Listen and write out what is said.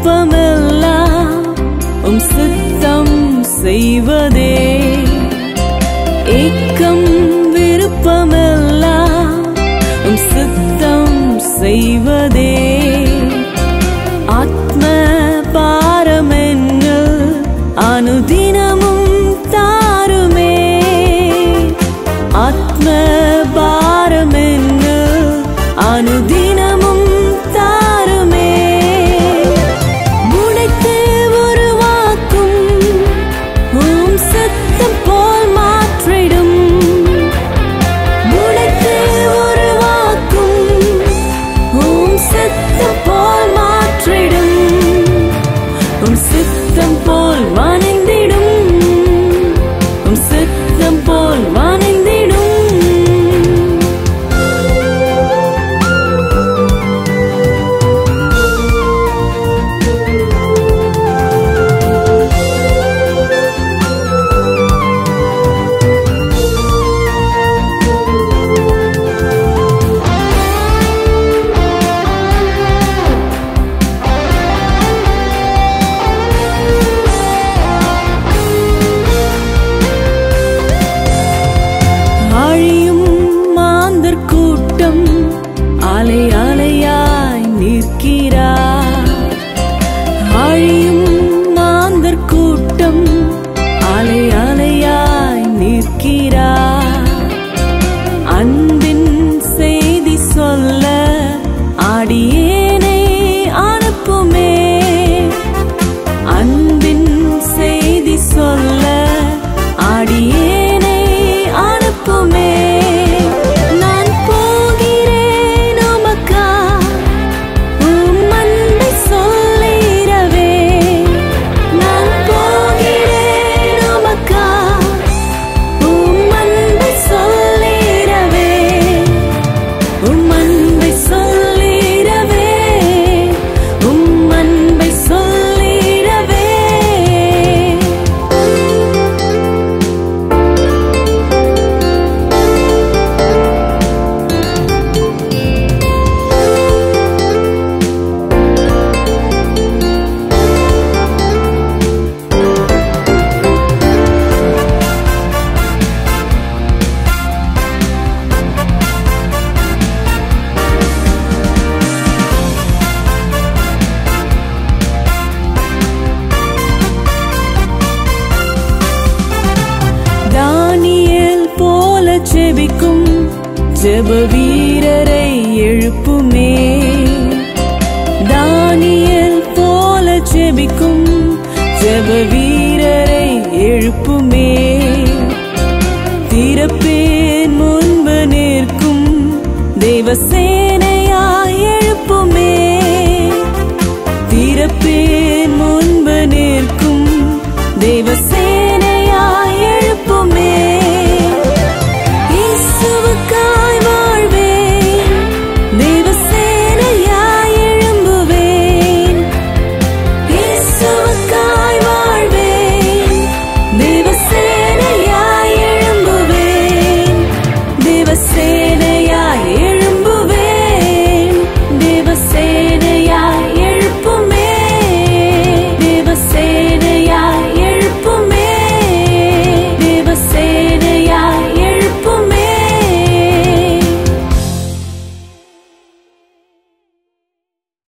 விருப்பமெல்லாம் உம் சித்தம் செய்வதே ஏக்கம் விருப்பமெல்லாம் உம் சித்தம் செய்வதே ஆத்ம பாரமென்னு அனுதினமும் தாருமே ஆத்ம பாரமென்னு அனுதினமும் தாருமே முளைத்து உருவாக்கும் உம் சத்தம் போல் மாற்றிடும் முளைத்து உருவாக்கும் உம் சத்தம் போல் மாற்றிடும் உம் சித்தம் போல் வணைந்திடும் உம் சித்தம் போல் வணைந்திடும் அழியும் மாந்தர் கூட்டம் அலை அலையாய் நிற்கிறார் அழியும் மாந்தர் கூட்டம் அலை அலையாய் நிற்கிறார் அன்பின் செய்தி சொல்ல ஆடியேனை அனுப்புமே அன்பின் செய்தி சொல்ல ஆடியேனை அனுப்புமே நான் போகிறேன் உமக்கா உம் அன்பை சொல்லிடவே நான் போகிறேன் உமக்கா உம் அன்பை சொல்லிடவே உம் அன்பை சொல்லிடவே உம் அன்பை சொல்லிடவே தானியேல் போல செபிக்கும் ஜெப வீரரை எழுப்புமே தானியேல் போல செபிக்கும் ஜெப வீரரை எழுப்புமே திறப்பேன் முன்பு நிற்கும் தெய்வ